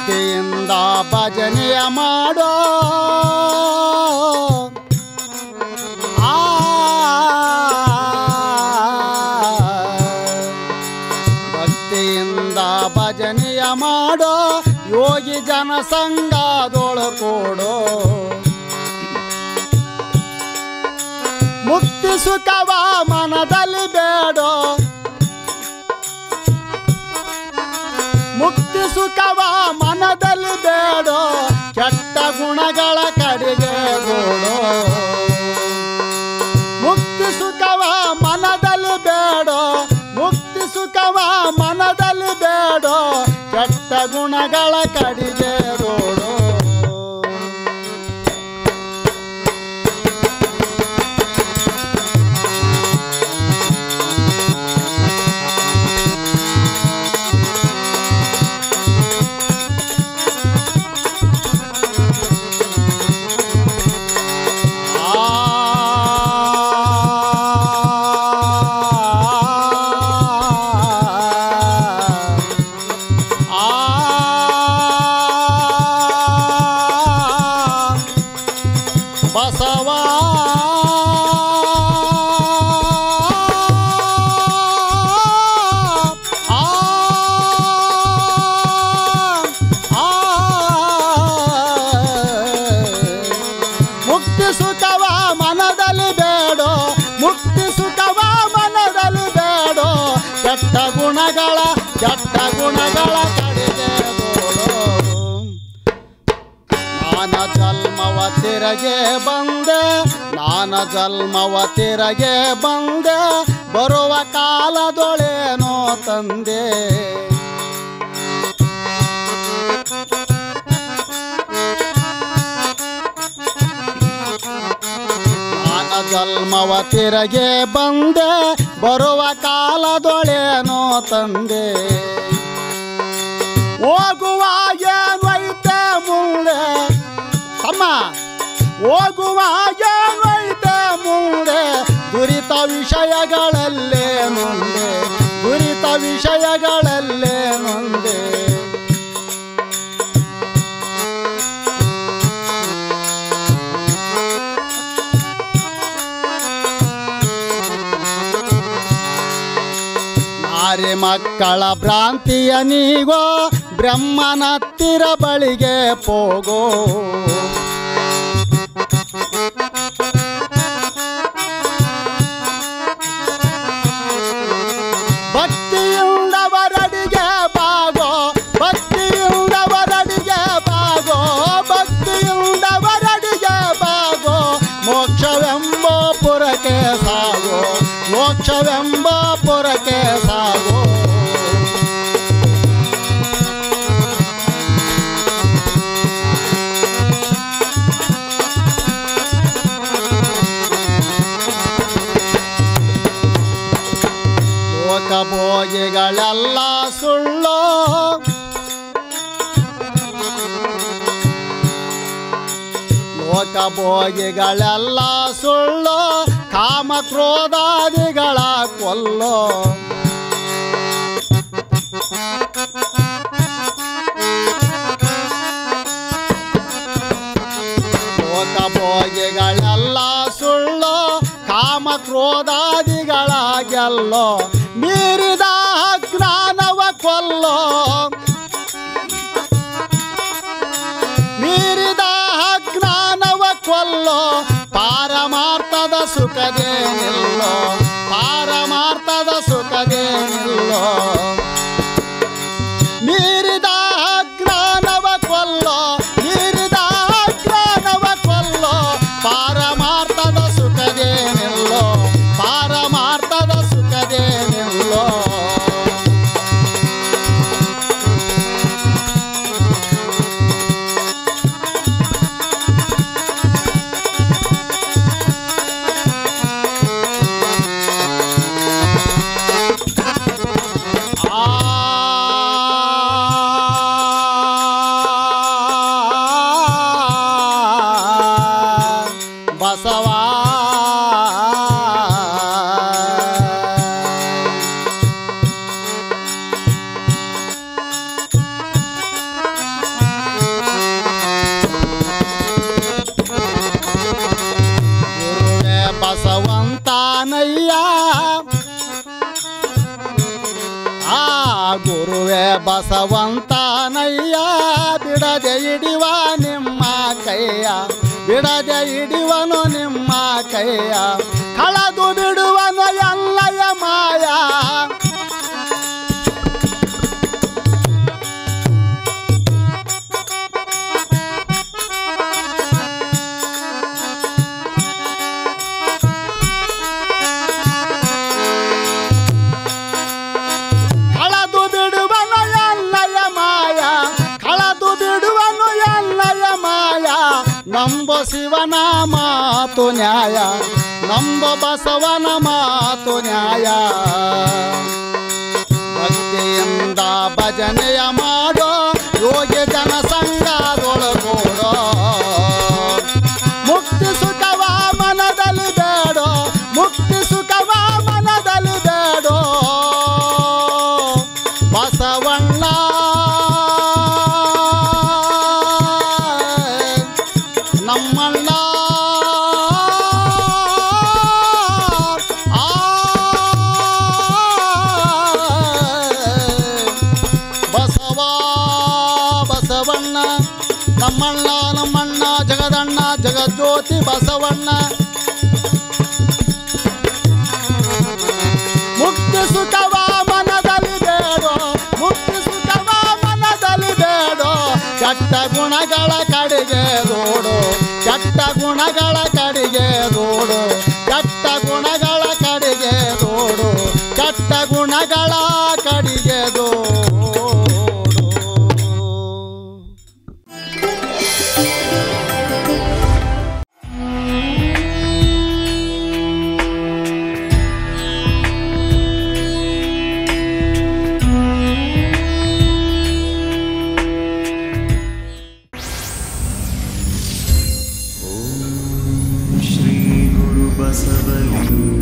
ಭಕ್ತಿಯಿಂದ ಭಜನೆಯ ಮಾಡೋ ಆ ಭಕ್ತಿಯಿಂದ ಭಜನೆಯ ಮಾಡೋ ಯೋಗಿ ಜನ ಸಂಘದೊಳು ಕೂಡೋ ಮುಕ್ತಿ ಸುಖವ ಮನದಲ್ಲಿ ಬೇಡೋ ಮುಕ್ತಿ ಸುಖವ ಮನದಲ್ಲಿ ಬೇಡೋ ಕೆಟ್ಟ ಗುಣಗಳ ಕಡೆಗೆ ಗೋಡೋ ಮುಕ್ತಿ ಸುಖವ ಮನದಲ್ಲಿ ಬೇಡೋ ಮುಕ್ತಿ ಸುಖವ ಮನದಲ್ಲಿ ಬೇಡೋ ಕೆಟ್ಟ ಗುಣಗಳ ಕಡೆಗೆ ರೋಡೋ ಬಸವ ಆ ಮುಕ್ತಿ ಸುಖವ ಮನದಲ್ಲಿ ಬೇಡೋ ಮುಕ್ತಿ ಸುಖವ ಮನದಲ್ಲಿ ಬೇಡೋ ಕೆಟ್ಟ ಗುಣಗಳ ಕೆಟ್ಟ ಗುಣಗಳ ಕಡೆಗೆ ಗೋಡೋ ನಾನ ಜನ್ಮವ ತಿರಗೆ ಬಂದೆ ನಾನ ಜನ್ಮವ ತಿರಗೆ ಬಂದೆ ಬರುವ ಕಾಲದೊಳೇನೋ ತಂದೆ ನಾನ ಜನ್ಮವ ತಿರಗೆ ಬಂದೆ ಬರುವ ಕಾಲದೊಳೇನೋ ತಂದೆ ಹೋಗುವ ಏನೈತೆ ಮುಂದೆ ತಮ್ಮ ಹೋಗುವ ಏನೈತೆ ಮುಂದೆ ದುರಿತ ವಿಷಯಗಳಲ್ಲೇ ಮುಂದೆ ದುರಿತ ವಿಷಯಗಳಲ್ಲೇ ಮುಂದೆ ನಾರಿ ಮಕ್ಕಳ ಭ್ರಾಂತಿಯ ನೀಗೋ ಬ್ರಹ್ಮನತ್ತಿರ ಬಳಿಗೆ ಹೋಗೋ ಭಕ್ತಿಯಿಂದ ವರಡಿಗೆ ಬಾಗೋ ಭಕ್ತಿಯಿಂದ ವರಡಿಗೆ ಬಾಗೋ ಭಕ್ತಿಯಿಂದ ವರಡಿಗೆ ಬಾಗೋ ಮೋಕ್ಷವೆಂಬ ಪುರಕ್ಕೆ ಸಾಗೋ ಮೋಕ್ಷವೆಂಬ ಪುರಕ್ಕೆ ಸಾಗೋ ಲೋಕಭೋಗಿಗಳೆಲ್ಲ ಸುಳ್ಳು ಲೋಕಭೋಗಿಗಳೆಲ್ಲ ಸುಳ್ಳು ಕಾಮ ಕ್ರೋಧಾದಿಗಳ ಕೊಲ್ಲೋ ಲೋಕಭೋಗಿಗಳೆಲ್ಲ ಸುಳ್ಳು ಕಾಮ ಕ್ರೋಧಾದಿಗಳ ಗೆಲ್ಲೋ ಮೀರಿದ ಜ್ಞಾನವ ಕೊಲ್ಲೋ ಮೀರಿದ ಜ್ಞಾನವ ಕೊಲ್ಲೋ ಪಾರಮಾರ್ಥದ ಸುಖದೇ ನಿಲ್ಲೋ ಪಾರಮಾರ್ಥದ ಸುಖದೇ ನಿಲ್ಲೋ ಮೀರಿದ ಜ್ಞಾನವ ಕೊಲ್ಲೋ ಮೀರಿದ ಜ್ಞಾನವ ಕೊಲ್ಲೋ ಪಾರಮಾರ್ಥದ ಸುಖದೇ ನಿಲ್ಲೋ ಪಾರಮಾರ್ಥದ ಸುಖದೇ ನಿಲ್ಲೋ ಬಸವಂತನಯ್ಯ ಬಿಡದೆ ಹಿಡಿವ ನಿಮ್ಮ ಕೈಯ ಬಿಡದೆ ಹಿಡಿವನು ನಿಮ್ಮ ಕೈಯ ಕಳೆದು ಬಿಡುವನು ಎಲ್ಲಯ ಮಾಯ ಕಳೆದು ಬಿಡುವನು ಎಲ್ಲಯ ಮಾಯ ಕಳೆದು ಬಿಡುವನು ಎಲ್ಲಯ ಮಾಯ ನಂಬ ಶಿವನ ಮಾತು ನ್ಯಾಯ ನಂಬ ಬಸವನ ಮಾತು ನ್ಯಾಯ ಭಕ್ತಿಯಿಂದ ಭಜನೆಯ ಮಾಡೋ ಯೋಗ್ಯ ಜನ ಸಂಘದೊಳಗೂಡೋ ಮುಕ್ತಿ ಸುಖವ ಮನದಲ್ಲಿ ಬೇಡೋ ಮುಕ್ತಿ ಸುಖವ ಮನದಲ್ಲಿ ಬೇಡೋ ಬಸವಣ್ಣ ನಮ್ಮಣ್ಣ ಆ ಬಸವ ಬಸವಣ್ಣ ನಮ್ಮಣ್ಣ ನಮ್ಮಣ್ಣ ಜಗದಣ್ಣ ಜಗಜ್ಯೋತಿ ಬಸವಣ್ಣ ಮುಕ್ತಿ ಸುಖವ ಮನದಲ್ಲಿ ಬೇಡೋ ಮುಕ್ತಿ ಸುಖವ ಮನದಲ್ಲಿ ಬೇಡೋ ಕೆಟ್ಟ ಗುಣಗಳ ಕಡೆಗೆ ದೋಡು ಕೆಟ್ಟ ಗುಣಗಳ ಕಡೆಗೆ ದೋಡು ಕೆಟ್ಟ ಗುಣಗಳ ಕಡೆಗೆ ದೋಡು ಕೆಟ್ಟ ಗುಣಗಳ ಕಡೆಗೆ ದೋಡು श्री गुरु बसवलिंग